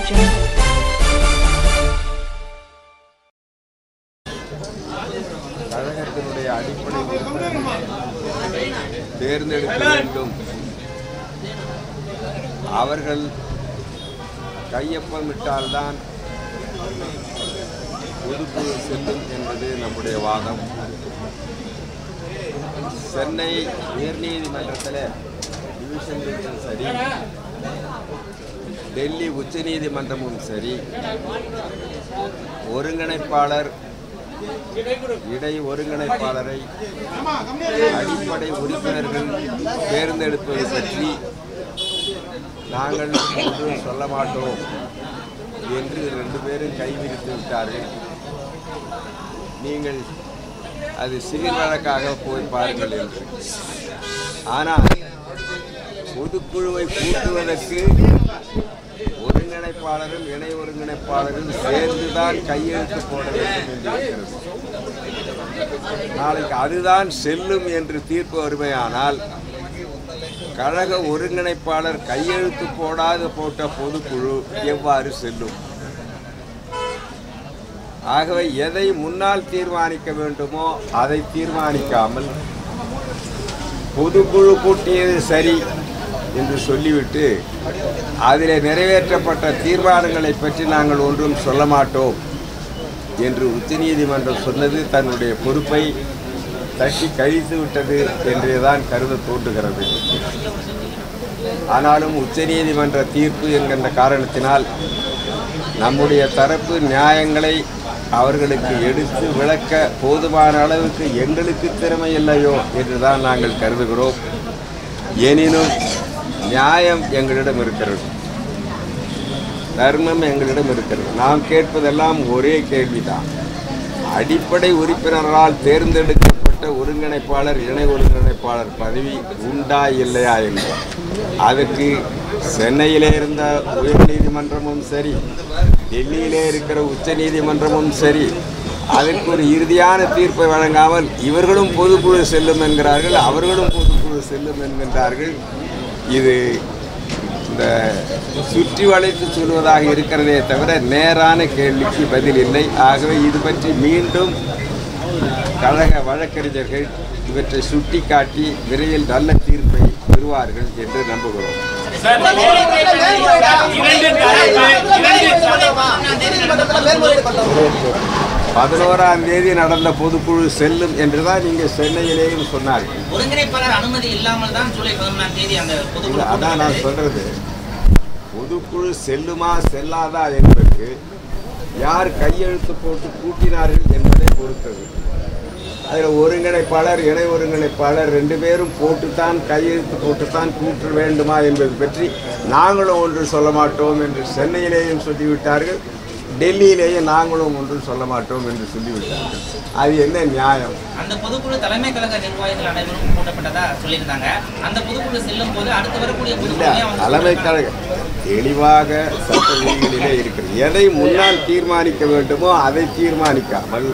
jungle. கழகத்தினுடைய அடிப்படை விருப்பங்களை தேர்ந்தெடுக்க வேண்டும் அவர்கள் கையொப்பமிட்டால்தான் பொதுக்குழு செல்லும் என்பது நம்முடைய வாதம் சென்னை உயர்நீதிமன்றத்தில் டிவிஷன் பெஞ்சும் சரி டெல்லி உச்சநீதிமன்றமும் சரி ஒருங்கிணைப்பாளர் இடை ஒருங்கிணைப்பாளரை அடிப்படை உறுப்பினர்கள் தேர்ந்தெடுப்பது பற்றி நாங்கள் ஒன்றும் சொல்ல மாட்டோம் என்று ரெண்டு பேரும் கைவிரித்து விட்டார்கள் நீங்கள் அது சிவில் வழக்காக போய் பாருங்கள் என்று ஆனால் பொதுக்குழுவை கூட்டுவதற்கு ஒருங்கிணைப்பாளரும் இணை ஒருங்கிணைப்பாளரும் சேர்ந்துதான் கையெழுத்து போட வேண்டும் என்று இருக்கிறது நாளைக்கு அதுதான் செல்லும் என்று தீர்ப்பு வருமையானால் கழக ஒருங்கிணைப்பாளர் கையெழுத்து போடாது போட்ட பொதுக்குழு எவ்வாறு செல்லும் ஆகவே எதை முன்னால் தீர்மானிக்க வேண்டுமோ அதை தீர்மானிக்காமல் பொதுக்குழு கூட்டியது சரி என்று சொல்லிவிட்டு அதில் நிறைவேற்றப்பட்ட தீர்மானங்களை பற்றி நாங்கள் ஒன்றும் சொல்ல மாட்டோம் என்று உச்சநீதிமன்றம் சொன்னது தன்னுடைய பொறுப்பை தட்டி கழித்து விட்டது என்றுதான் கருத தோன்றுகிறது ஆனாலும் உச்சநீதிமன்ற தீர்ப்பு என்கின்ற காரணத்தினால் நம்முடைய தரப்பு நியாயங்களை அவர்களுக்கு எடுத்து விளக்க போதுமான அளவுக்கு எங்களுக்கு திறமை இல்லையோ என்றுதான் நாங்கள் கருதுகிறோம் எனினும் நியாயம் எங்களிடம் இருக்கிறது தர்மம் எங்களிடம் இருக்கிறது நாம் கேட்பதெல்லாம் ஒரே கேள்விதான் அடிப்படை உறுப்பினரால் தேர்ந்தெடுக்கப்பட்ட ஒருங்கிணைப்பாளர் இணை ஒருங்கிணைப்பாளர் பதவி உண்டா இல்லையா என்று அதுக்கு சென்னையிலே இருந்த உயர்நீதிமன்றமும் சரி டெல்லியிலே இருக்கிற உச்ச நீதிமன்றமும் சரி அதற்கு ஒரு இறுதியான தீர்ப்பை வழங்காமல் இவர்களும் பொதுக்குழு செல்லும் என்கிறார்கள் அவர்களும் பொதுக்குழு செல்லும் என்கின்றார்கள் இது இந்த சுற்றி வளைத்து சொல்வதாக இருக்கிறதே தவிர நேரான கேள்விக்கு பதில் இல்லை ஆகவே இது பற்றி மீண்டும் கழக வழக்கறிஞர்கள் இவற்றை சுட்டிக்காட்டி விரைவில் நல்ல தீர்ப்பை பெறுவார்கள் என்று நம்புகிறோம் சார், இரண்டு தரப்பு இரண்டு பதினோராம் தேதி நடந்த பொதுக்குழு செல்லும் என்றுதான் இங்கே சென்னையிலேயும் சொன்னார்கள் ஒருங்கிணைப்பாளர் அனுமதி இல்லாமல் தான் ஜூலை பதினொன்றாம் தேதி அந்த இல்ல, பொதுக்குழு அதான் நான் சொல்றது பொதுக்குழு செல்லுமா செல்லாதா என்பது யார் கையெழுத்து போட்டு கூட்டினார்கள் என்பதை பொறுத்தது அதில் ஒருங்கிணைப்பாளர் இணை ஒருங்கிணைப்பாளர் ரெண்டு பேரும் போட்டுத்தான் கையெழுத்து போட்டுத்தான் கூட்ட வேண்டுமா என்பது பற்றி நாங்களும் ஒன்று சொல்ல மாட்டோம் என்று சென்னையிலேயும் சொல்லிவிட்டார்கள் டெல்லியிலேயும் நாங்களும் ஒன்றும் சொல்ல மாட்டோம் என்று சொல்லிவிட்டார்கள் அது என்ன நியாயம் அந்த பொதுக்குழு தலைமை கழக நிர்வாகிகள் அனைவரும் கூட்டப்பட்டதா சொல்லியிருந்தாங்க அந்த பொதுக்குழு செல்லும் போது அடுத்து வரக்கூடிய இல்ல பொதுக்குழுவே அவங்க தலைமை கழக தெளிவாக சட்ட விதிகளிலே இருக்கிறது எதை முன்னால் தீர்மானிக்க வேண்டுமோ அதை தீர்மானிக்காமல்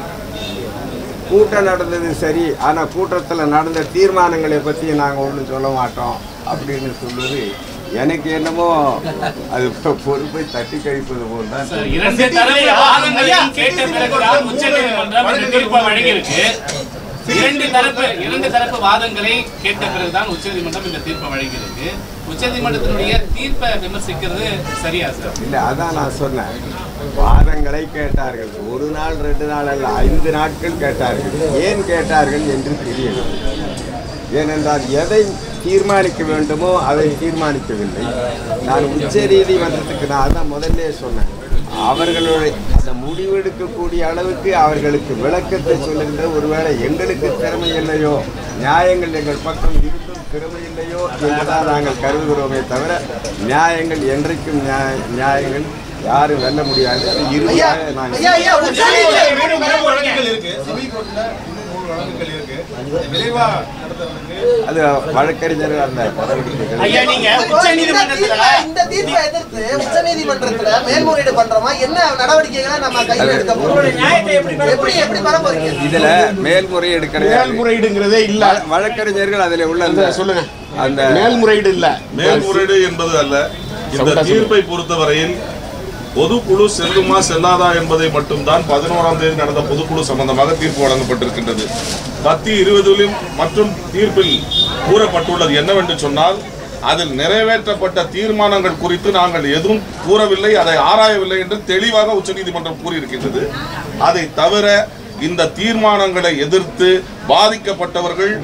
கூட்டம் நடந்தது சரி ஆனால் கூட்டத்தில் நடந்த தீர்மானங்களை பற்றி நாங்கள் ஒன்றும் சொல்ல மாட்டோம் அப்படின்னு சொல்வது எனக்கு என்னமோ அது பொ- பொறுப்பை தட்டி கழிப்பது போல் தான் சார், இரண்டு தரப்பு வாதங்களையும் கேட்ட பிறகுதான் உச்சநீதிமன்றம் இந்த தீர்ப்பை வழங்கியிருக்கு இரண்டு தரப்பு இரண்டு தரப்பு வாதங்களை கேட்ட பிறகுதான் உச்சநீதிமன்றம் இந்த தீர்ப்பை வழங்கியிருக்கு உச்சநீதிமன்றத்தினுடைய தீர்ப்பை விமர்சிக்கிறது சரியா சார் இல்லை அதான் நான் சொன்னேன் வாதங்களை கேட்டார்கள் ஒரு நாள் ரெண்டு நாள் அல்ல ஐந்து நாட்கள் கேட்டார்கள் ஏன் கேட்டார்கள் என்று தெரியவில்லை ஏனென்றால் எதை தீர்மானிக்க வேண்டுமோ அதை தீர்மானிக்கவில்லை நான் உச்ச நீதிமன்றத்துக்கு நான் தான் முதல்ல சொன்னேன் அவர்களுடைய அந்த முடிவெடுக்கக்கூடிய அளவுக்கு அவர்களுக்கு விளக்கத்தை சொல்லுகின்ற ஒருவேளை எங்களுக்கு திறமை இல்லையோ நியாயங்கள் எங்கள் பக்கம் இருந்தும் திறமை இல்லையோ என்றுதான் நாங்கள் கருதுகிறோமே தவிர நியாயங்கள் என்றைக்கும் நியாய நியாயங்கள் யாரும் வெல்ல முடியாது அது இறுதியாக நான் ஐயா ஐயா உச்சநீதிமன்ற இன்னும் மூணு வழக்குகள் இருக்கு சிவில் கோர்ட்ல இன்னும் மூணு வழக்குகள் இருக்கு அது விரைவா நடத்துறதுக்கு அது வழக்கறிஞர் அந்த நடவடிக்கைகள் ஐயா நீங்க இந்த உச்சநீதிமன்றத்துல தீர்ப்பை- இந்த தீர்ப்பை எதிர்த்து உச்சநீதிமன்றத்துல மேல்முறையீடு பண்றோமா என்ன நடவடிக்கைகளை நம்ம கையில் எடுக்க போறோம் எப்படி எப்படி வர போறீங்க இதுல மேல்முறையீடு கிடையாது மேல்முறையீடுங்கிறதே இல்ல வ- வழக்கறிஞர்கள் அதுல உள்ள அந்த சொல்லுங்க அந்த மேல்முறையீடு இல்ல மேல்முறையீடு என்பது அல்ல இந்த சவுண்டா தீர்ப்பை பொறுத்தவரையில் பொதுக்குழு செல்லுமா செல்லாதா என்பதை மட்டும்தான் பதினோராம் தேதி நடந்த பொதுக்குழு சம்பந்தமாக தீர்ப்பு வழங்கப்பட்டிருக்கின்றது பத்து இருபதிலும் மற்றும் தீர்ப்பில் கூறப்பட்டுள்ளது என்னவென்று சொன்னால் அதில் நிறைவேற்றப்பட்ட தீர்மானங்கள் குறித்து நாங்கள் எதுவும் கூறவில்லை அதை ஆராயவில்லை என்று தெளிவாக உச்சநீதிமன்றம் கூறியிருக்கின்றது அதை தவிர இந்த தீர்மானங்களை எதிர்த்து பாதிக்கப்பட்டவர்கள்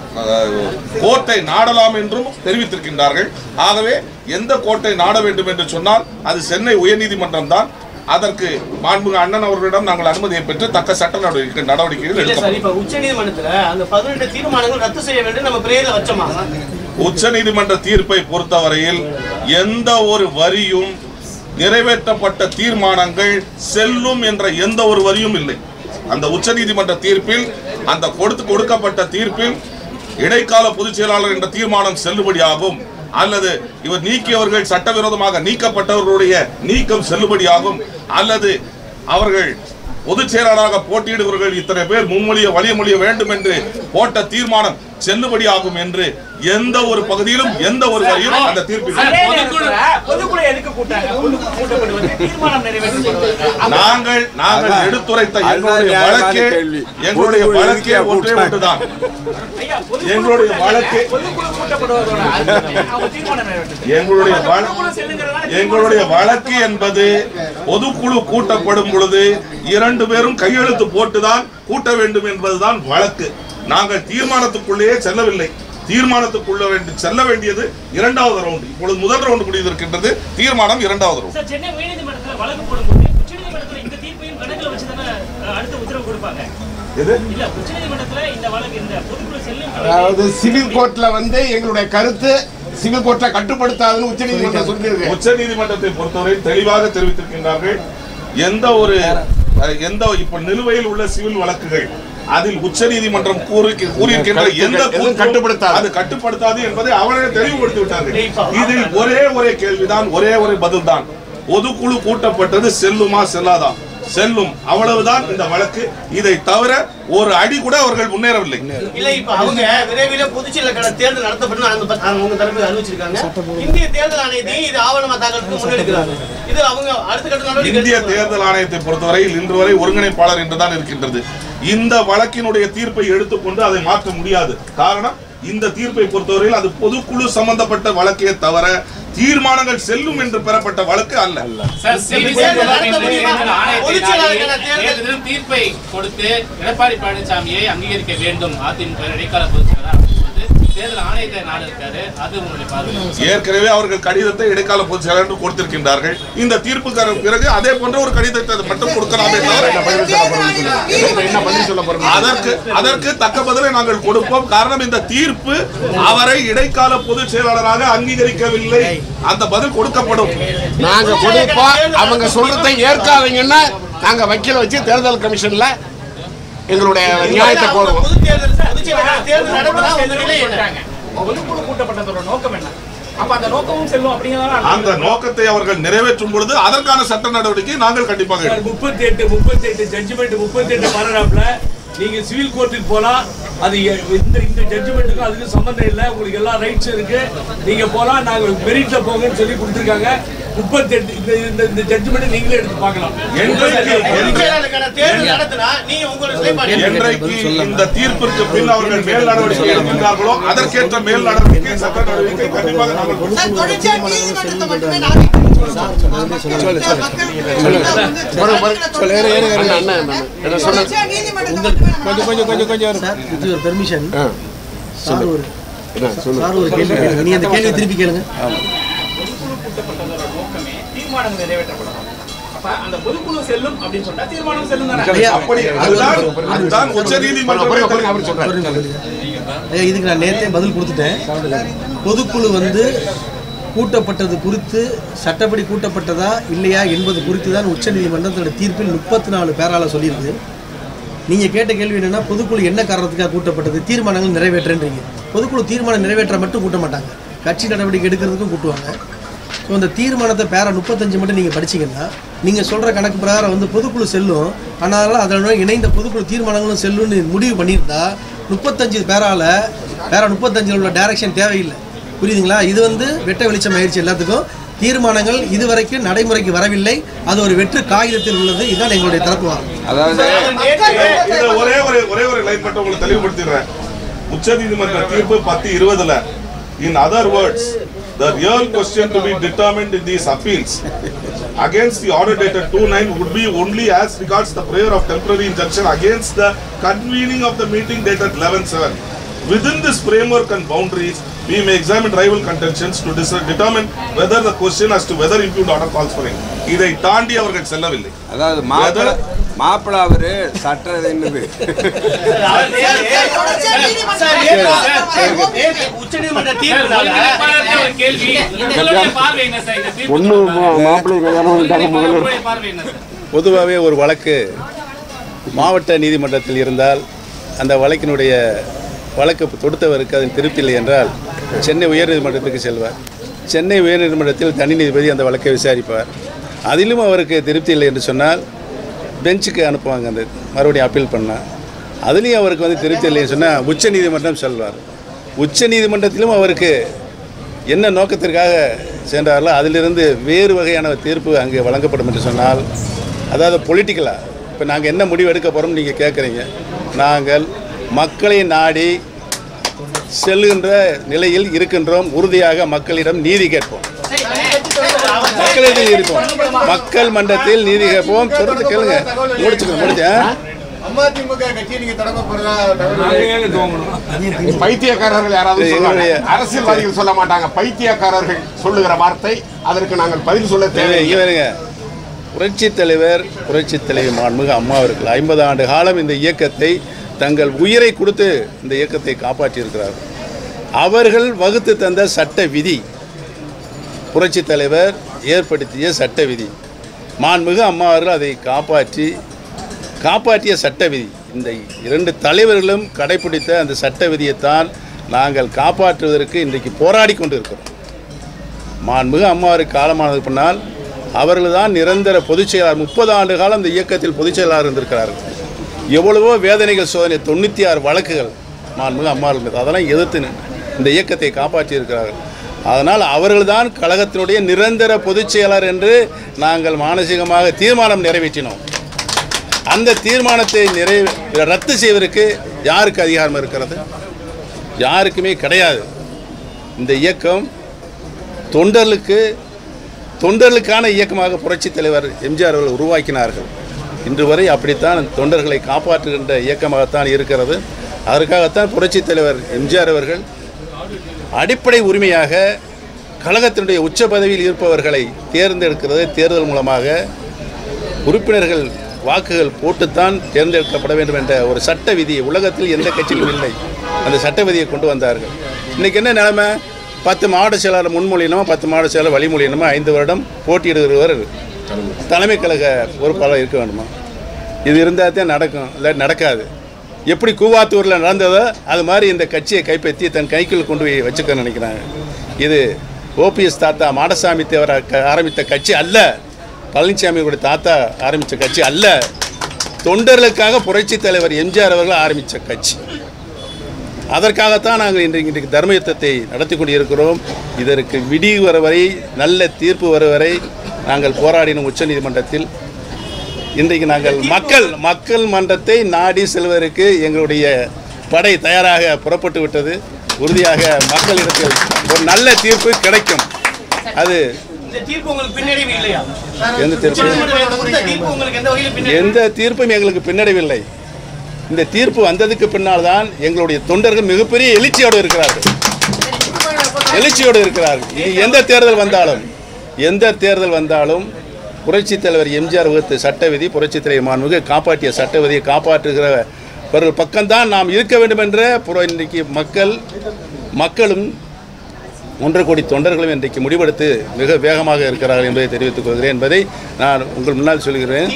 அஹ், கோர்ட்டை நாடலாம் என்றும் தெரிவித்திருக்கின்றார்கள் ஆகவே எந்த கோர்ட்டை நாட வேண்டும் என்று சொன்னால் அது சென்னை உயர்நீதிமன்றம் தான் அதற்கு மாண்புமிகு அண்ணன் அவர்களிடம் நாங்கள் அனுமதியை பெற்று தக்க சட்ட நடவடிக்கை நடவடிக்கைகள் இல்ல எடுக்கப்படும் சார் இப்ப உச்ச நீதிமன்றத்துல அந்த பதினெட்டு தீர்மானங்கள் ரத்து செய்ய வேண்டும் நம்ம பிரேயர்ல வச்சோமா உச்சநீதிமன்ற தீர்ப்பை பொறுத்தவரையில் எந்த ஒரு வரியும் நிறைவேற்றப்பட்ட தீர்மானங்கள் செல்லும் என்ற எந்த ஒரு வரியும் இல்லை அந்த உச்சநீதிமன்ற தீர்ப்பில் அந்த கொடுத்து கொடுக்கப்பட்ட தீர்ப்பில் இடைக்கால பொதுச் செயலாளர் என்ற தீர்மானம் செல்லுபடியாகும் அல்லது இவர் நீக்கியவர்கள் சட்டவிரோதமாக நீக்கப்பட்டவர்களுடைய நீக்கம் செல்லுபடியாகும் அல்லது அவர்கள் பொதுச் செயலாளராக போட்டியிடுபவர்கள் இத்தனை பேர் முன்மொழிய வழிமொழிய வேண்டும் என்று போட்ட தீர்மானம் செல்லுபடியாகும் என்று எந்த ஒரு பகுதியிலும் எந்த ஒரு வரியும் அந்த தீர்ப்பில் இல்லை. பொதுக்குழு எதுக்கு கூட்டாங்க பொதுக்குழு கூட்டப்படுவது தீர்மானம் நிறைவேற்றப்படுவது நாங்கள் நாங்கள் எடுத்துரைத்த எங்களுடைய அதுதான் வழக்கே நியாயமான கேள்வி. எங்களுடைய பொதுக்குழு வழக்கே எதுக்கு ஒன்றே கூட்டாங்க? ஒன்றுதான் ஐயா பொதுக்குழு எங்களுடைய வழக்கு பொதுக்குழு கூட்டப்படுவதோட அர்த்தமே அவங்க தீர்மானம் நிறைவேற்றது எங்களுடைய வழக்கு பொதுக்குழு செல்லுங்கிறதால எங்களுடைய வழக்கு என்பது பொதுக்குழு கூட்டப்படும் பொழுது இரண்டு பேரும் கையெழுத்து போட்டுதான் கூட்ட வேண்டும் என்பதுதான் வழக்கு நாங்கள் தீர்மானத்துக்குள்ளேயே செல்லவில்லை தீர்மானத்துக்குள்ள வேண்டி செல்ல வேண்டியது இரண்டாவது ரவுண்ட் இப்பொழுது முதல் ரவுண்ட் முடிந்திருக்கின்றது தீர்மானம் இரண்டாவது ரவுண்ட் சார் சென்னை உயர்நீதிமன்றத்துல வழக்கு போடும்போது உச்சநீதிமன்றத்துல இந்த தீர்ப்பையும் கணக்குல வச்சு தானே அடுத்த உத்தரவு கொடுப்பாங்க எது இல்ல உச்சநீதிமன்றத்துல இந்த வழக்கு இந்த பொதுக்குழு செல்லும் அதாவது சிவில் கோர்ட்ல வந்து எங்களுடைய கருத்து சிவில் கோர்ட்டை கட்டுப்படுத்தாதுன்னு உச்சநீதிமன்றம் சொல்லியிருக்கு உச்ச நீதிமன்றத்தை பொறுத்தவரை தெளிவாக தெரிவித்திருக்கின்றார்கள் எந்த ஒரு அஹ், எந்த இப்ப நிலுவையில் உள்ள சிவில் வழக்குகள் அதில் உச்ச நீதிமன்றம் கூறியிருக்கின்ற எந்த எதுவும் கூற்றும் கட்டுப்படுத்தாது. அது கட்டுப்படுத்தாது என்பதை அவர்களே தெளிவுபடுத்தி விட்டார்கள் இதில் ஒரே ஒரே கேள்விதான் ஒரே ஒரு பதில் தான் பொதுக்குழு கூட்டப்பட்டது செல்லுமா செல்லாதா செல்லும் அவ்வளவுதான் இந்த வழக்கு இதை தவிர ஒரு அடி கூட அவர்கள் முன்னேறவில்லை இல்ல இப்ப அவங்க விரைவில் புதுச்சேரியில தேர்தல் நடத்தப்படும் அந்த ப- அவங்க உங்க தரப்பு அறிவிச்சிருக்காங்க இந்திய தேர்தல் ஆணையத்தையும் இது ஆவணமா தாக்கலுக்கு முன்னெடுக்கிறாங்க இது அவங்க அடுத்த கட்ட நடவடிக்கை இந்திய எடுத்து- தேர்தல் ஆணையத்தை பொறுத்தவரையில் இன்று வரை ஒருங்கிணைப்பாளர் என்றுதான் இருக்கின்றது இந்த வழக்கினுடைய தீர்ப்பை எடுத்துக்கொண்டு அதை மாற்ற முடியாது காரணம் இந்த தீர்ப்பை பொறுத்தவரையில் அது பொதுக்குழு சம்பந்தப்பட்ட வழக்கே தவிர தீர்மானங்கள் செல்லும் என்று பெறப்பட்ட வழக்கு அல்ல சார், செய்தி தேர்தல் சேவை நடத்த முடியுமா? தேர்தல் ஆணையத்தை பொதுச் நாடி செயலாளருக்கான தேர்தல் தேர்தலில் தீர்ப்பை கொடுத்து எடப்பாடி பழனிசாமியை அங்கீகரிக்க வேண்டும் அதிமுக இடைக்கால பொதுச் செயலாளர் அப்படின்னு சொல்லிட்டு தேர்தல் ஆணையத்தை நாடு இருக்காரு அது உங்களுடைய பார்வை ஏற்கனவே அவர்கள் கடிதத்தை இடைக்கால பொதுச் செயலர் என்று கொடுத்திருக்கின்றார்கள் இந்த தீர்ப்புக்கு பிறகு அதே போன்ற ஒரு கடிதத்தை மட்டும் கொடுக்கலாமே தவிர என்ன பதில் சொல்ல போறோம் அதற்கு அதற்கு தக்க பதிலை நாங்கள் கொடுப்போம் காரணம் இந்த தீர்ப்பு அவரை இடைக்கால பொதுச் செயலாளராக அங்கீகரிக்கவில்லை அந்த பதில் கொடுக்கப்படும் நாங்க கொடுப்போம் அவங்க சொல்றதை ஏற்காதீங்கன்னா நாங்க வக்கீல வச்சு தேர்தல் கமிஷன்ல எங்களுடைய நியாயத்தை கோருவோம் பொது தேர்தல் புதுச்சேரியில தேர்தல் நடத்தினா உங்க நிலை என்ன பொதுக்குழு கூட்டப்பட்டதோட நோக்கம் என்ன அப்ப அந்த நோக்கமும் செல்லும் அப்படிங்கிறதால அந்த நோக்கத்தை அவர்கள் நிறைவேற்றும் பொழுது அதற்கான சட்ட நடவடிக்கை நாங்கள் கண்டிப்பாக எடுப்போம். முப்பத்தி எட்டு முப்பத்தி எட்டு ஜட்ஜ்மெண்ட் முப்பத்தி எட்டு பாராகிராஃப்ல நீங்க சிவில் கோர்ட்டுக்கு போலாம் அது எ- இந்த இந்த ஜட்ஜ்மெண்ட்டுக்கும் அதுக்கும் சம்பந்தம் இல்லை உங்களுக்கு எல்லா ரைட்ஸ் இருக்கு நீங்க போலாம் நாங்க மெரிட்ல போங்கன்னு சொல்லி கொடுத்துருக்காங்க முப்பத்தி எட்டு இந்த இந்த இந்த ஜட்ஜ்மெண்ட் நீங்களே எடுத்து பார்க்கலாம் என்றைக்கு பொதுச் என்ற- செயலாளருக்கான தேர்தல் நடத்தினா நீங்க உங்களோட நிலைப்பாடு என்ன? என்றைக்கு இந்த தீர்ப்பிற்கு பின் அவர்கள் மேல் நடவடிக்கை எடுக்கின்றார்களோ அதற்கேற்ற மேல் நடவடிக்கை சட்ட நடவடிக்கை கண்டிப்பாக நாங்கள் கொடுப்போம். கொஞ்சம் கொஞ்சம் கொஞ்சம் கொஞ்சம் இது ஒரு பெர்மிஷன் சார் ஒரு சார் ஒரு கேள்வி கேளுங்க நீ அந்த கேள்வி திருப்பி கேளுங்க பொதுக்குழு கூட்டப்பட்டதோட நோக்கமே தீர்மானம் நிறைவேற்றப்படணும் அப்ப அந்த பொதுக்குழு செல்லும் அப்படின்னு சொன்னா தீர்மானம் செல்லும் தானே ஐயா, அப்படி அதுதான் அதுதான் உச்ச நீதிமன்றம் ஐயா, இதுக்கு நான் நேரத்தே பதில் கொடுத்துட்டேன் பொதுக்குழு வந்து கூட்டப்பட்டது குறித்து சட்டப்படி கூட்டப்பட்டதா இல்லையா என்பது குறித்து தான் உச்சநீதிமன்றம் தன்னுடைய தீர்ப்பில் முப்பத்தி நாலு பேரால சொல்லியிருக்கு நீங்கள் கேட்ட கேள்வி என்னன்னா பொதுக்குழு என்ன காரணத்துக்காக கூட்டப்பட்டது தீர்மானங்கள் நிறைவேற்றன்றீங்க பொதுக்குழு தீர்மானம் நிறைவேற்ற மட்டும் கூட்ட மாட்டாங்க கட்சி நடவடிக்கை எடுக்கிறதுக்கும் கூட்டுவாங்க ஸோ அந்த தீர்மானத்தை பேர முப்பத்தஞ்சு மட்டும் நீங்கள் படிச்சீங்கன்னா நீங்கள் சொல்கிற கணக்கு பிரகாரம் வந்து பொதுக்குழு செல்லும் ஆனால் அதனோட இணைந்த பொதுக்குழு தீர்மானங்களும் செல்லும்னு முடிவு பண்ணியிருந்தா முப்பத்தஞ்சு பேரால பேர முப்பத்தஞ்சில் உள்ள டைரக்ஷன் தேவையில்லை புரியுதுங்களா இது வந்து வெட்ட வெளிச்சம் ஆயிடுச்சு எல்லாத்துக்கும் தீர்மானங்கள் இதுவரைக்கும் நடைமுறைக்கு வரவில்லை அது ஒரு வெற்று காகிதத்தில் உள்ளது இதுதான் எங்களுடைய தரப்பு வாதம் அதாவது இதுல ஒரே ஒரு ஒரே ஒரு லைன் மட்டும் உங்களுக்கு தெளிவுபடுத்திடுறேன் உச்சநீதிமன்ற தீர்ப்பு பத்து இருபதுல in other words the real question to be determined in these appeals against the order dated 2-9 would be only as regards the prayer of temporary injunction against the convening of the meeting dated 11-7. Within this framework and boundaries, we may examine rival contentions to dis- determine whether the question as to whether impugned order calls for it. இதை தாண்டி அவர்கள் செல்லவில்லை அதாவது மாப்பிள்ள மாப்பிள்ள அவரு சட்ட என்னது உச்சநீதிமன்ற சார், தீர்ப்பு ஒருங்கிணைப்பாளருக்கு ஒரு கேள்வி உங்களுடைய பார்வை என்ன சார் இந்த தீர்ப்பு ஒண்ணு மாப்பிள்ளை கல்யாணம் பண்ணிட்டாங்க முதல்ல உங்களுடைய பார்வை என்ன சார் பொதுவாகவே ஒரு வழக்கு மாவட்ட நீதிமன்றத்தில் இருந்தால் அந்த வழக்கினுடைய வழக்கு தொடுத்தவருக்கு அதன் திருப்தி இல்லை என்றால் சென்னை உயர்நீதிமன்றத்துக்கு செல்வார் சென்னை உயர்நீதிமன்றத்தில் தனி நீதிபதி அந்த வழக்கை விசாரிப்பார் அதிலும் அவருக்கு திருப்தி இல்லை என்று சொன்னால் பெஞ்சுக்கு அனுப்புவாங்க அந்த மறுபடியும் அப்பீல் பண்ணால் அதுலேயும் அவருக்கு வந்து திருப்தி இல்லைன்னு சொன்னால் உச்ச நீதிமன்றம் செல்வார் உச்ச நீதிமன்றத்திலும் அவருக்கு என்ன நோக்கத்திற்காக சென்றார்களோ அதிலிருந்து வேறு வகையான தீர்ப்பு அங்கே வழங்கப்படும் என்று சொன்னால் அதாவது பொலிட்டிக்கலாக இப்போ நாங்கள் என்ன முடிவு எடுக்க போகிறோம் நீங்கள் கேட்குறீங்க நாங்கள் மக்களை நாடி செல்லுகின்ற நிலையில் இருக்கின்றோம் உறுதியாக மக்களிடம் நீதி கேட்போம் மக்களிடம் இருப்போம் மக்கள் மன்றத்தில் நீதி கேட்போம் தொடர்ந்து கேளுங்க முடிச்சுக்கணும் முடிச்சேன் அதிமுக கட்சியை நீங்க தொடங்க போறதா நாங்க ஏங்க துவங்கணும் பைத்தியக்காரர்கள் யாராவது சொல்லுவாங்க எங்களுடைய- அரசியல்வாதிகள் சொல்ல மாட்டாங்க பைத்தியக்காரர்கள் சொல்லுகிற வார்த்தை அதற்கு நாங்கள் பதில் சொல்ல தேவை தேவை இங்கே வருங்க புரட்சித் தலைவர் புரட்சித் தலைவி மாண்புமிகு அம்மா அவர்கள் ஐம்பது ஆண்டு காலம் இந்த இயக்கத்தை தங்கள் உயிரை கொடுத்து இந்த இயக்கத்தை காப்பாற்றியிருக்கிறார்கள் அவர்கள் வகுத்து தந்த சட்ட விதி புரட்சித் தலைவர் ஏற்படுத்திய சட்ட விதி மாண்புமிகு அம்மா அவர்கள் அதை காப்பாற்றி காப்பாற்றிய சட்ட விதி இந்த இரண்டு தலைவர்களும் கடைபிடித்த அந்த சட்ட விதியைத்தான் நாங்கள் காப்பாற்றுவதற்கு இன்றைக்கு போராடி கொண்டிருக்கிறோம் மாண்புமிகு அம்மாவுக்கு காலமானதுக்கு பின்னால் அவர்கள் தான் நிரந்தர பொதுச் செயலாளர் முப்பது ஆண்டு காலம் இந்த இயக்கத்தில் பொதுச் செயலாளர் இருந்திருக்கிறார்கள் எவ்வளவோ வேதனைகள் சோதனை தொண்ணூற்றி ஆறு வழக்குகள் மாண்புமிகு அம்மாவில் மீது அதெல்லாம் எதிர்த்து நின்று இந்த இயக்கத்தை காப்பாற்றி இருக்கிறார்கள் அதனால் அவர்கள்தான் கழகத்தினுடைய நிரந்தர பொதுச் செயலாளர் என்று நாங்கள் மானசீகமாக தீர்மானம் நிறைவேற்றினோம் அந்த தீர்மானத்தை நிறை ரத்து செய்வதற்கு யாருக்கு அதிகாரம் இருக்கிறது யாருக்குமே கிடையாது இந்த இயக்கம் தொண்டர்களுக்கு தொண்டர்களுக்கான இயக்கமாக புரட்சித் தலைவர் எம்ஜிஆர் அவர்கள் உருவாக்கினார்கள் இன்று வரை அப்படித்தான் தொண்டர்களை காப்பாற்றுகின்ற இயக்கமாகத்தான் இருக்கிறது அதற்காகத்தான் புரட்சித் தலைவர் எம்ஜிஆர் அவர்கள் அடிப்படை உரிமையாக கழகத்தினுடைய உச்ச பதவியில் இருப்பவர்களை தேர்ந்தெடுக்கிறது தேர்தல் மூலமாக உறுப்பினர்கள் வாக்குகள் போட்டுத்தான் தேர்ந்தெடுக்கப்பட வேண்டும் என்ற ஒரு சட்ட விதி உலகத்தில் எந்த கட்சியிலும் இல்லை அந்த சட்ட விதியை கொண்டு வந்தார்கள் இன்னைக்கு என்ன நிலைமை பத்து மாவட்ட செயலாளர் முன்மொழியணுமா பத்து மாவட்ட செயலாளர் வழிமொழியணுமா ஐந்து வருடம் போட்டியிடுகிறவர் தலைமை கழக பொறுப்பாளர் இருக்க வேண்டுமா இது இருந்தால் தான் நடக்கும் இல்லை நடக்காது எப்படி கூவாத்தூரில் நடந்ததோ அது மாதிரி இந்த கட்சியை கைப்பற்றி தன் கைக்குள் கொண்டு போய் வச்சுக்க நினைக்கிறாங்க இது ஓபிஎஸ் தாத்தா மாடசாமி தேவர் க- ஆரம்பித்த கட்சி அல்ல பழனிசாமியோட தாத்தா ஆரம்பித்த கட்சி அல்ல தொண்டர்களுக்காக புரட்சித் தலைவர் எம்ஜிஆர் அவர்கள் ஆரம்பித்த கட்சி அதற்காகத்தான் நாங்கள் இன்றைக்கு இன்றைக்கு தர்ம யுத்தத்தை நடத்தி கொண்டிருக்கிறோம் இதற்கு விடிவு வர வரை நல்ல தீர்ப்பு வர வரை நாங்கள் போராடினோம் உச்சநீதிமன்றத்தில் இன்றைக்கு நாங்கள் மக்கள் மக்கள் மன்றத்தை நாடி செல்வதற்கு எங்களுடைய படை தயாராக புறப்பட்டு விட்டது உறுதியாக மக்களிடத்தில் ஒரு நல்ல தீர்ப்பு கிடைக்கும் அது இந்த தீர்ப்பு உங்களுக்கு பின்னடைவு இல்லையா எந்த தீர்ப்பு உச்சநீதிமன்றம் கொடுத்த தீர்ப்பு உங்களுக்கு எந்த வகையிலும் பின்னடைவு எந்த தீர்ப்பும் எங்களுக்கு பின்னடைவில்லை இந்த தீர்ப்பு வந்ததுக்கு பின்னால் தான் எங்களுடைய தொண்டர்கள் மிகப்பெரிய எழுச்சியோடு இருக்கிறார்கள் எழுச்சியோடு இருக்கிறார்கள் இது எந்த தேர்தல் வந்தாலும் எந்த தேர்தல் வந்தாலும் புரட்சித் தலைவர் எம்ஜிஆர் வகுத்த சட்ட விதி புரட்சித் தலைவர் மாண்புமிகு காப்பாற்றிய சட்ட விதியை காப்பாற்றுகிறவர்கள் பக்கம்தான் நாம் இருக்க வேண்டும் என்ற புற இன்றைக்கு மக்கள் மக்களும் ஒன்றரை கோடி தொண்டர்களும் இன்றைக்கு முடிவெடுத்து மிக வேகமாக இருக்கிறார்கள் என்பதை தெரிவித்துக் கொள்கிறேன் என்பதை நான் உங்கள் முன்னால் சொல்கிறேன்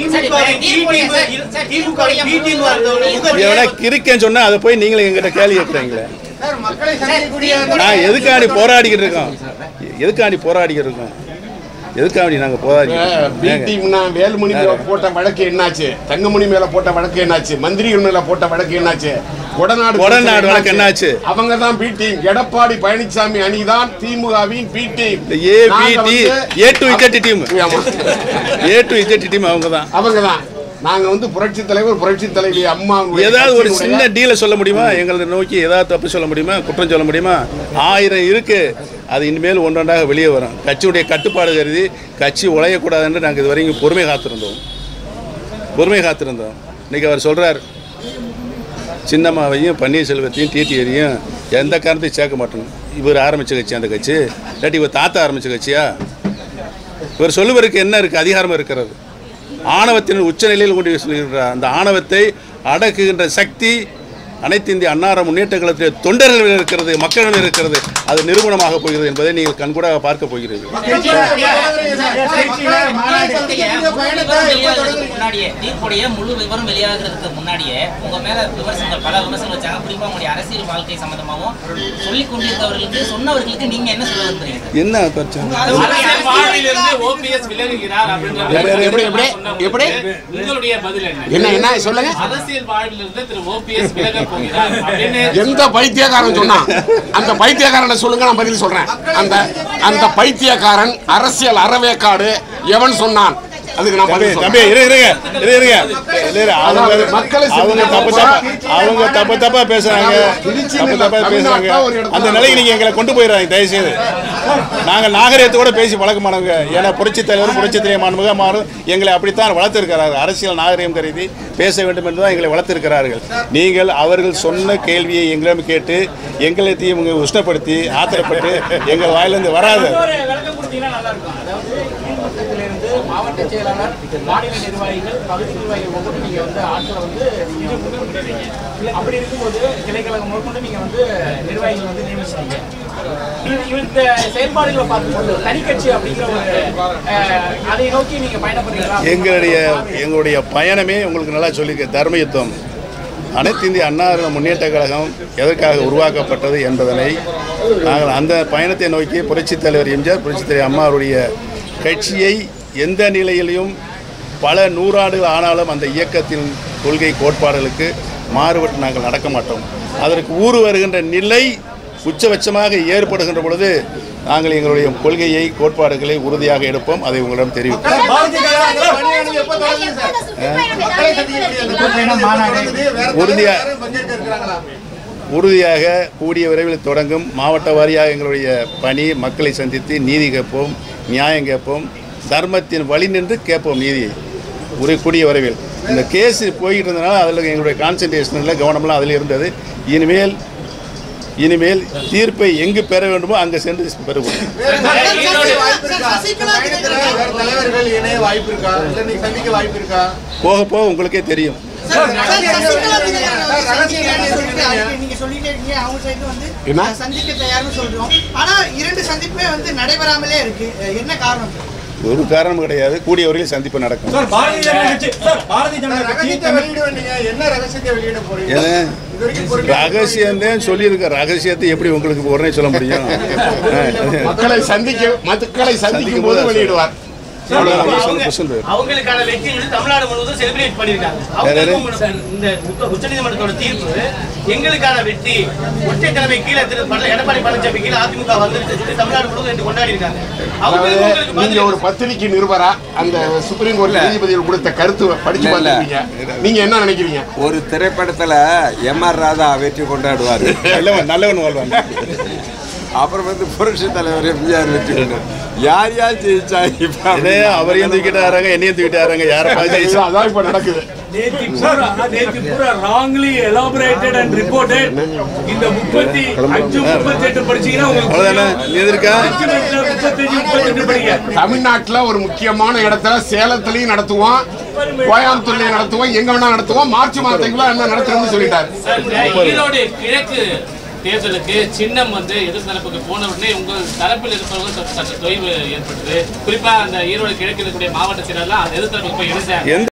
எவனா கிறுக்கேன்னு சொன்னா அதை போய் நீங்களும் எங்கிட்ட கேள்வி கேட்குறீங்களே மக்களை சந்திக்கக்கூடிய நான் எதுக்காண்டி போராடிக்கிட்டு இருக்கோம் எதுக்காண்டி போராடிக்கிட்டு இருக்கோம் எதுக்காக நீ நாங்கள் பி போதாதீங்க டீம்னா வேலுமணி மேல போட்ட வழக்கு என்னாச்சு தங்கமணி மேல போட்ட வழக்கு என்னாச்சு மந்திரிகள் மேல போட்ட வழக்கு என்னாச்சு கொடநாடு கொடநாடு வழக்கு என்னாச்சு? அவங்க தான் பி டீம் எடப்பாடி பழனிசாமி அணிதான் திமுகவின் பி டீம் இந்த A B D A to Z team A to Z team அவங்க தான் அவங்க தான் நாங்க வந்து புரட்சி தலைவர் புரட்சி தலைவி அம்மா ஏதாவது ஒரு சின்ன டீலை சொல்ல முடியுமா எங்களை நோக்கி ஏதாவது தப்பு சொல்ல முடியுமா குற்றம் சொல்ல முடியுமா ஆயிரம் இருக்கு அது இனிமேல் ஒன்றொன்றாக வெளியே வரும் கட்சியுடைய கட்டுப்பாடு கருதி கட்சி உழையக்கூடாதுன்னு நாங்கள் இது வரைக்கும் பொறுமை காத்திருந்தோம் பொறுமை காத்திருந்தோம் இன்னைக்கு அவர் சொல்றார் சின்னம்மாவையும் பன்னீர்செல்வத்தையும் டிடிஆரையும் எந்த காரணத்தையும் சேர்க்க மாட்டோம் இவர் ஆரம்பிச்ச கட்சி அந்த கட்சி இல்லாட்டி இவர் தாத்தா ஆரம்பிச்ச கட்சியா இவர் சொல்லுவதற்கு என்ன இருக்கு அதிகாரம் இருக்கிறது ஆணவத்தின் உச்சநிலையில் கொண்டு போய் சொல்லுகின்றார் அந்த ஆணவத்தை அடக்குகின்ற சக்தி அனைத்து இந்திய அன்னார முன்னேற்ற கழகத்தில் தொண்டர்கள் இருக்கிறது மக்களிடம் இருக்கிறது அது நிரூபணமாக போகிறது என்பதை நீங்கள் கண்கூடாக பார்க்க போகிறீர்கள் முன்னாடியே தீர்ப்புடைய முழு விவரம் வெளியாகிறதுக்கு முன்னாடியே உங்க மேல விமர்சனங்கள் பல விமர்சனங்கள் வச்சாங்க குறிப்பா உங்களுடைய அரசியல் வாழ்க்கை சம்பந்தமாகவும் சொல்லிக் கொண்டிருந்தவர்களுக்கு சொன்னவர்களுக்கு நீங்க என்ன சொல்ல விரும்புறீங்க என்ன பிரச்சனை அரசியல் வாழ்விலிருந்து ஓபிஎஸ் விலகுகிறார் அப்படின்ற எப்படி, எப்படி, எப்படி? எப்படி? உங்களுடைய பதில் என்ன என்ன என்ன சொல்லுங்க அரசியல் வாழ்விலிருந்து திரு ஓபிஎஸ் விலக போகிறார் அப்படின்னு எந்த பைத்தியக்காரன் சொன்னான் அந்த பைத்தியக்காரனை சொல்லுங்க நான் பதில் சொல்றேன் அந்த அந்த பைத்தியக்காரன் அரசியல் அறவேக்காடு எவன் சொன்னான் அதுக்கு நான் தம்பி பதில் தம்பி சொல்றேன். இரு இருங்க இரு இருங்க இரு, இரு. அவங்க அதாவது மக்களை அவங்க தப்பு தப்பா அவங்க தப்பு தப்பா பேசுறாங்க திருச்சியில தப்பு தப்பா தமிழ்நாட்டுல பேசுறாங்க ஒரு இடத்துல அந்த நிலைக்கு நீங்க எங்களை கொண்டு போயிடுறாங்க தயவுசெய்து நாங்க நாகரிகத்தோட பேசி பழக்கமானவங்க ஏன்னா புரட்சி தலைவர் புரட்சி தலைவர் மாண்புக மாறும் எங்களை அப்படித்தான் வளர்த்திருக்கிறார்கள் அரசியல் நாகரிகம் கருதி பேச வேண்டும் என்று தான் எங்களை வளர்த்திருக்கிறார்கள் நீங்கள் அவர்கள் சொன்ன கேள்வியை எங்களிடம் கேட்டு எங்களைத்தையும் இவங்க உஷ்ணப்படுத்தி ஆத்திரப்பட்டு எங்கள் வாயிலிருந்து வராது இன்னொரு விளக்கம் கொடுத்தீங்கன்னா நல்லா இருக்கும் அதாவது திமுகத்திலிருந்து மாவட்ட செயலாளர் மாநில நிர்வாகிகள் பகுதி நிர்வாகிகள் ஒவ்வொரு நீங்க வந்து ஆட்களை வந்து நீங்க வந்து கொண்டுறீங்க அப்படி இருக்கும்போது கிளைக்கழகம் முதற்கொண்டு நீங்க வந்து நிர்வாகிகள் வந்து நியமிச்சிட்டீங்க இது- இந்த செயல்பாடுகளை பார்க்கும்போது தனிக்கட்சி அப்படிங்கிற ஒரு அஹ், அதை நோக்கி நீங்க பயணப்படுறீங்களா எங்களுடைய எங்களுடைய பயணமே உங்களுக்கு நல்லா சொல்லிக்க தர்மயுத்தம் அனைத்து இந்திய அண்ணா முன்னேற்ற கழகம் எதற்காக உருவாக்கப்பட்டது என்பதனை நாங்கள் அந்த பயணத்தை நோக்கி புரட்சித் தலைவர் எம்ஜிஆர் புரட்சித் தலைவர் அம்மா அவருடைய கட்சியை எந்த நிலையிலையும் பல நூறாண்டுகள் ஆனாலும் அந்த இயக்கத்தின் கொள்கை கோட்பாடுகளுக்கு மாறுபட்டு நாங்கள் நடக்க மாட்டோம் அதற்கு ஊறு வருகின்ற நிலை உச்சபட்சமாக ஏற்படுகின்ற பொழுது நாங்கள் எங்களுடைய கொள்கையை கோட்பாடுகளை உறுதியாக எடுப்போம் அதை உங்களிடம் தெரிவிப்போம் உறுதியா உறுதியாக கூடிய விரைவில் தொடங்கும் மாவட்ட வாரியாக எங்களுடைய பணி மக்களை சந்தித்து நீதி கேட்போம் நியாயம் கேட்போம் தர்மத்தின் வழி நின்று கேட்போம் நீதியை ஒரு கூடிய விரைவில் இந்த கேஸ் போய்கிட்டு இருந்தனால அதில் எங்களுடைய கான்சன்ட்ரேஷனில் கவனம்லாம் அதில் இருந்தது இனிமேல் இனிமேல் தீர்ப்பை எங்கு பெற வேண்டுமோ அங்கே சென்று பெறுவோம் தலைவர்கள் இணைய வாய்ப்பு இருக்கா இல்ல நீங்க சந்திக்க வாய்ப்பு இருக்கா போக போக உங்களுக்கே தெரியும் நீங்க சொல்லிட்டே இருக்கீங்க அவங்க சைடு வந்து என்ன? சந்திக்க தயார்னு சொல்றோம் ஆனா இரண்டு சந்திப்புமே வந்து நடைபெறாமலே இருக்கு என்ன காரணம் ஒரு காரணம் கிடையாது கூடிய வரையில் சந்திப்பு நடக்கும் பாரதிய ஜனதா கட்சி சார் பாரதிய ஜனதா ரகசியத்தை வெளியிட வேண்டிய என்ன ரகசியத்தை வெளியிட போறீங்க ஏன்னா இது வரைக்கும் பொறுமையா ரகசியம் சொல்லியிருக்க ரகசியத்தை எப்படி உங்களுக்கு உடனே சொல்ல முடியும் மக்களை சந்திக்க மக்களை சந்திக்கும் போது வெளியிடுவார் அவ்வளவுதான். அவங்க- புசுன்னு புசுன்னு போயிடும். அவங்களுக்கான வெற்றி வந்து தமிழ்நாடு முழுவதும் செலிப்ரேட் பண்ணிருக்காங்க யார் யாரு? அவங்களுக்கும் இந்த உச்ச- உச்சநீதிமன்றத்தோட தீர்ப்பு எங்களுக்கான வெற்றி ஒற்றை தலைமை கீழே திரு பழ- எடப்பாடி பழனிசாமி கீழே அதிமுக வந்துருச்சு சொல்லி தமிழ்நாடு முழுவதும் இன்று கொண்டாடி இருக்காங்க அவங்களுக்கு அதாவது உங்களுக்கு நீங்க பதில் ஒரு பத்திரிகை நிருபரா அந்த சுப்ரீம் கோர்ட் நீதிபதிகள் கொடுத்த கருத்து படிச்சு இல்ல, இல்ல. பார்த்துருக்கீங்க நீங்க என்ன நினைக்கிறீங்க ஒரு திரைப்படத்துல எம் ஆர் ராதா வெற்றி கொண்டாடுவார் நல்லவன் நல்லவன் வாழ்வான் அப்புறம் வந்து புரட்சி தலைவர் எம்ஜிஆர் வெற்றி கொண்டாடு யார் யார் ஜெயிச்சா இப்ப இதே அவரையும் தூக்கிட்டாராங்க என்னையும் தூக்கிட்டாராங்க யாரை பார்த்து அதான் இப்ப நடக்குது நேத்தி பூரா நேத்தி பூரா ராங்லி எலாபரேட்டட் அண்ட் ரிப்போர்ட்டட் இந்த முப்பத்தி அஞ்சு முப்பத்தி எட்டு படிச்சீங்கன்னா உங்களுக்கு அவ்வளவுதானே நீ எதிர்க்கா documentல முப்பத்தஞ்சு முப்பத்தெட்டு படிங்க தமிழ்நாட்டுல ஒரு முக்கியமான இடத்துல சேலத்திலையும் நடத்துவோம் கோயம்புத்தூர்லயும் நடத்துவோம் எங்க வேணா நடத்துவோம் மார்ச் மாதத்துக்குள்ள என்ன நடத்துறோம்னு சொல்லிட்டாரு சார், இந்த ஈரோடு கிழக்கு தேர்தலுக்கு சின்னம் வந்து எதிர் தரப்புக்கு போன உடனே உங்கள் தரப்பில் இருப்பவர்கள் சற்று சற்று தொய்வு ஏற்பட்டது குறிப்பா அந்த ஈரோடு கிழக்கு இருக்கக்கூடிய மாவட்ட செயலர்லாம் அந்த எதிர் தரப்புக்கு போய் இணைந்தாங்க எந்த